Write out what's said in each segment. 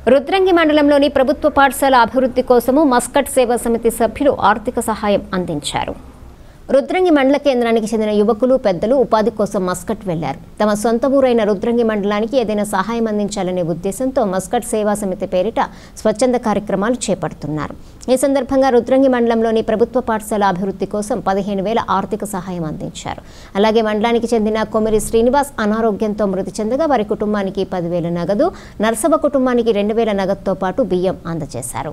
రుద్రంగి మండలంలోని ప్రభుత్వ పాఠశాల అభివృద్ధి కోసము మస్కట్ సేవా సమితి సభ్యులు ఆర్థిక సహాయం అందించారు రుద్రంగి మండల కేంద్రానికి చెందిన యువకులు పెద్దలు ఉపాధి కోసం మస్కట్ వెళ్లారు తమ సొంత ఊరైన రుద్రంగి మండలానికి ఏదైనా సహాయం అందించాలనే ఉద్దేశంతో మస్కట్ సేవా సమితి పేరిట స్వచ్ఛంద కార్యక్రమాలు చేపడుతున్నారు ఈ సందర్భంగా రుద్రంగి మండలంలోని ప్రభుత్వ పాఠశాల అభివృద్ధి కోసం పదిహేను వేల ఆర్థిక సహాయం అందించారు అలాగే మండలానికి చెందిన కొమిరి శ్రీనివాస్ అనారోగ్యంతో మృతి చెందగా వారి కుటుంబానికి పదివేల నగదు నర్సవ కుటుంబానికి రెండు వేల నగదుతో పాటు బియ్యం అందజేశారు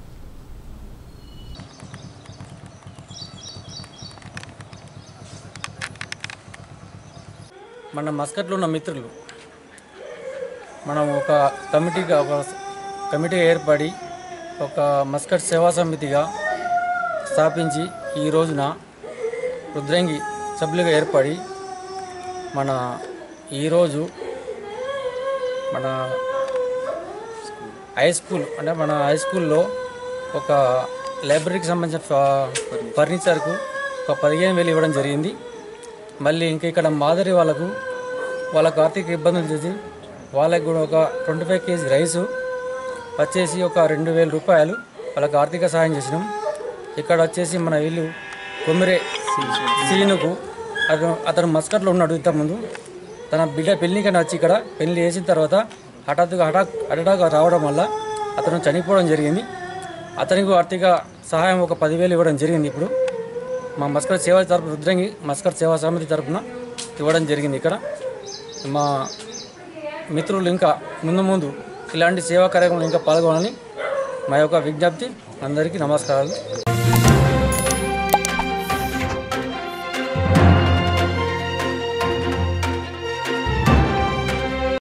మన మస్కట్లో ఉన్న మిత్రులు మనం ఒక కమిటీగా ఒక కమిటీ ఏర్పడి ఒక మస్కట్ సేవా సమితిగా స్థాపించి ఈ రోజున రుద్రంగి సభ్యులుగా ఏర్పడి మన ఈరోజు మన హై స్కూల్ అంటే మన హై స్కూల్లో ఒక లైబ్రరీకి సంబంధించిన ఫ- ఫర్నిచర్కు ఒక పదిహేను వేలు ఇవ్వడం జరిగింది మళ్ళీ ఇంకా ఇక్కడ మాదిరి వాళ్ళకు వాళ్ళకు ఆర్థిక ఇబ్బందులు చేసి వాళ్ళకి కూడా ఒక ట్వంటీ ఫైవ్ కేజీ రైసు వచ్చేసి ఒక రెండు వేల రూపాయలు వాళ్ళకి ఆర్థిక సహాయం చేసినాం ఇక్కడ వచ్చేసి మన ఇల్లు కొమ్మిరే సీనుకు అతను అతను మస్కట్లో ఉన్నాడు ఇంతకుముందు తన బిడ్డ పెళ్ళికని వచ్చి ఇక్కడ పెళ్లి చేసిన తర్వాత హఠాత్తుగా హఠాత్ అటాక్ రావడం వల్ల అతను చనిపోవడం జరిగింది అతనికి ఆర్థిక సహాయం ఒక పదివేలు ఇవ్వడం జరిగింది ఇప్పుడు మా మస్కర్ సేవా తరపు రుద్రంగి మస్కర్ సేవా సమితి తరపున ఇవ్వడం జరిగింది ఇక్కడ మా మిత్రులు ఇంకా ముందు ముందు ఇలాంటి సేవా కార్యక్రమాలు ఇంకా పాల్గొనాలని మా యొక్క విజ్ఞప్తి అందరికీ నమస్కారాలు